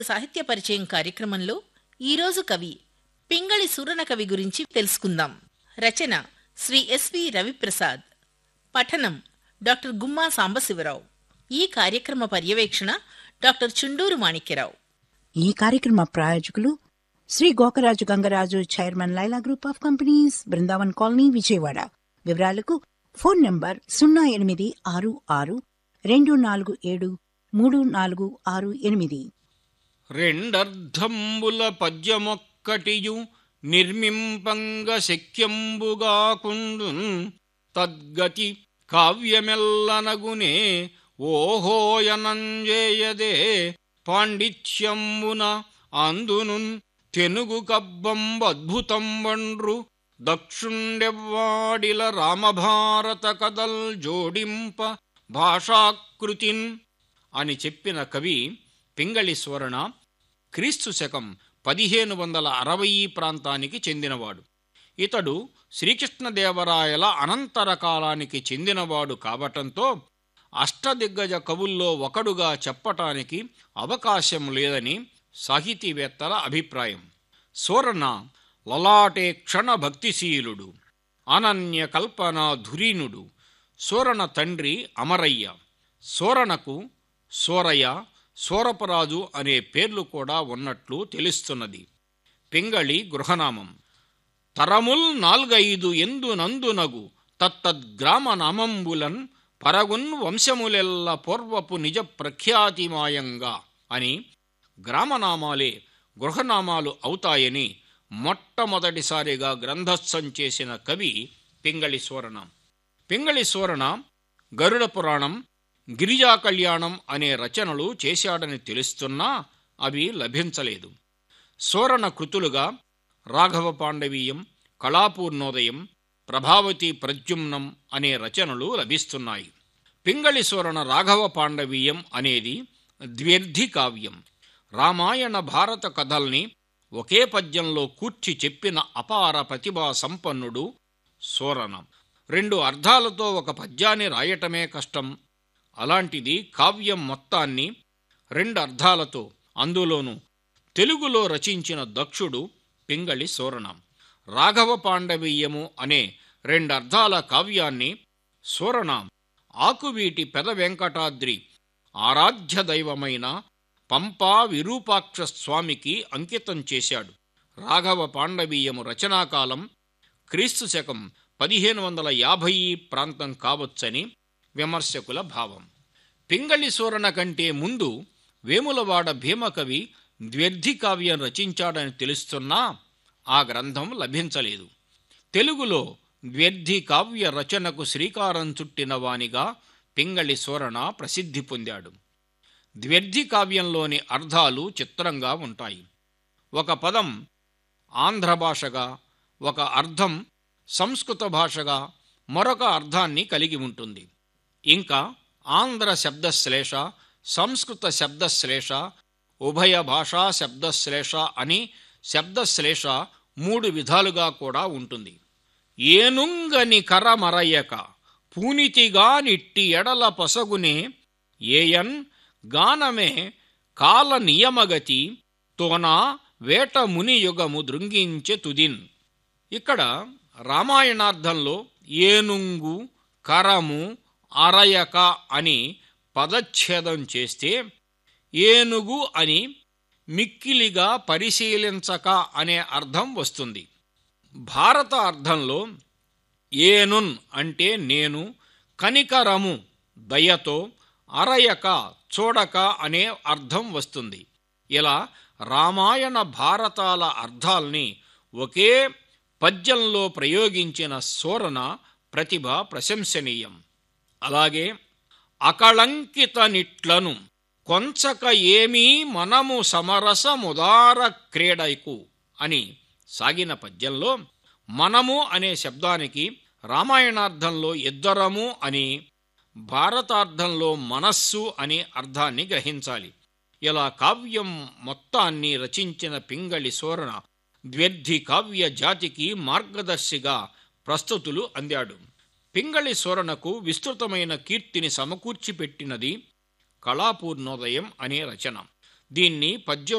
సాహిత్య పరిచయం కార్యక్రమంలో ఈరోజు కవి పింగళి సూరన కవి గురించి తెలుసుకుందాం రచన శ్రీ ఎస్వి రవిప్రసాద్ పఠనం డాక్టర్ గుమ్మా సాంబశివరావు ఈ కార్యక్రమ పర్యవేక్షణ డాక్టర్ చుండూరు మాణిక్యరావు ఈ కార్యక్రమ ప్రాయోజకులు Shri Gokaraju Gangaraju chairman Laila group of companies Brindavan colony Vijayawada వివరాలకు ఫోన్ నంబర్ సున్నా ఎనిమిది ఆరు ఆరు రెండు నాలుగు ఏడు మూడు నాలుగు ఆరు ఎనిమిది రెండర్ధంబుల పద్యమొక్కటియు నిర్మింపంగ శక్యంబుగాకుండున్ తద్గతి కావ్యమెల్లనగునే ఓహోయనంజేయదే పాండిత్యంబున అందునున్ తెనుగు కబ్బంబద్భుతం వండ్రు దక్షుండెవ్వాడిల రామభారత కథల్ జోడింప భాషాకృతిన్ అని చెప్పిన కవి పింగళి స్వరణ క్రీస్తు శకం పదిహేను వందల అరవై ప్రాంతానికి చెందినవాడు ఇతడు శ్రీకృష్ణదేవరాయల అనంతర కాలానికి చెందినవాడు కావటంతో అష్టదిగ్గజ కవుల్లో ఒకడుగా చెప్పటానికి అవకాశం లేదని సాహితీవేత్తల అభిప్రాయం సోరణ లలాటే క్షణ భక్తిశీలుడు అనన్య కల్పన ధురీనుడు సోరణ తండ్రి అమరయ్య సోరణకు సోరయ్య సోరపరాజు అనే పేర్లు కూడా ఉన్నట్లు తెలుస్తున్నది పింగళి గృహనామం తరముల్ నాల్గైదు ఎందు నందునగు తత్తద్గ్రామ నామంబులన్ పరగున్ వంశములెల్ల పూర్వపు నిజ ప్రఖ్యాతిమాయంగా అని గ్రామనామాలే గృహనామాలు అవుతాయని మొట్టమొదటిసారిగా గ్రంథస్థం చేసిన కవి పింగళి సోరణ పింగళి సోరణ గరుడ పురాణం గిరిజా కళ్యాణం అనే రచనలు చేశాడని తెలుస్తున్నా అవి లభించలేదు సోరణ కృతులుగా రాఘవ పాండవీయం కళాపూర్ణోదయం ప్రభావతి ప్రద్యుమ్నం అనే రచనలు లభిస్తున్నాయి పింగళి సోరణ రాఘవ పాండవీయం అనేది ద్వ్యర్థి కావ్యం రామాయణ భారత కథల్ని ఒకే పద్యంలో కూర్చి చెప్పిన అపార ప్రతిభా సంపన్నుడు సోరణ రెండు అర్థాలతో ఒక పద్యాన్ని రాయటమే కష్టం అలాంటిది కావ్యం మొత్తాన్ని రెండు అర్థాలతో అందులోనూ తెలుగులో రచించిన దక్షుడు పింగళి సోరణం రాఘవ పాండవీయము అనే రెండర్థాల కావ్యాన్ని సోరణం ఆకువీటి పెద వెంకటాద్రి ఆరాధ్య దైవమైన పంపా విరూపాక్ష స్వామికి అంకితం చేశాడు రాఘవ పాండవీయము రచనాకాలం క్రీస్తు శకం పదిహేను వందల యాభై ప్రాంతం కావచ్చని విమర్శకుల భావం పింగళి సూరణ కంటే ముందు వేములవాడ భీమకవి ద్వ్యర్థి కావ్యం రచించాడని తెలుస్తున్నా ఆ గ్రంథం లభించలేదు తెలుగులో ద్వ్యర్థి కావ్య రచనకు శ్రీకారం చుట్టిన వానిగా పింగళి సూరణ ప్రసిద్ధి పొందాడు ద్వ్యర్థి కావ్యంలోని అర్థాలు చిత్రంగా ఉంటాయి ఒక పదం ఆంధ్ర భాషగా ఒక అర్థం సంస్కృత భాషగా మరొక అర్థాన్ని కలిగి ఉంటుంది ఇంకా ఆంధ్ర శబ్దశ్లేష సంస్కృత శబ్దశ్లేష ఉభయ భాషా శబ్దశ్లేష అని శబ్దశ్లేష మూడు విధాలుగా కూడా ఉంటుంది ఏనుంగని కరమరయ్యక పూనితిగా నిట్టి ఎడల పొసగునే ఏయన్ గానమే కాల నియమగతి తోనా వేట మునియుగము దృంగించె తుదిన్ ఇక్కడ రామాయణార్థంలో ఏనుంగు కరము అరయక అని పదచ్ఛేదం చేస్తే ఏనుగు అని మిక్కిలిగా పరిశీలించక అనే అర్థం వస్తుంది భారత అర్థంలో ఏనున్ అంటే నేను కనికరము దయతో అరయక చూడక అనే అర్థం వస్తుంది ఇలా రామాయణ భారతాల అర్థాల్ని ఒకే పద్యంలో ప్రయోగించిన సోరణ ప్రతిభ ప్రశంసనీయం అలాగే అకళంకిత నిట్లను కొంచక ఏమీ మనము సమరసముదార క్రీడకు అని సాగిన పద్యంలో మనము అనే శబ్దానికి రామాయణార్థంలో ఇద్దరము అని భారతార్థంలో మనస్సు అనే అర్థాన్ని గ్రహించాలి ఇలా కావ్యం మొత్తాన్ని రచించిన పింగళి సోరణ ద్వ్యర్థి కావ్య జాతికి మార్గదర్శిగా ప్రస్తుతులు అందాడు పింగళి సోరణకు విస్తృతమైన కీర్తిని సమకూర్చిపెట్టినది కళాపూర్ణోదయం అనే రచన దీన్ని పద్య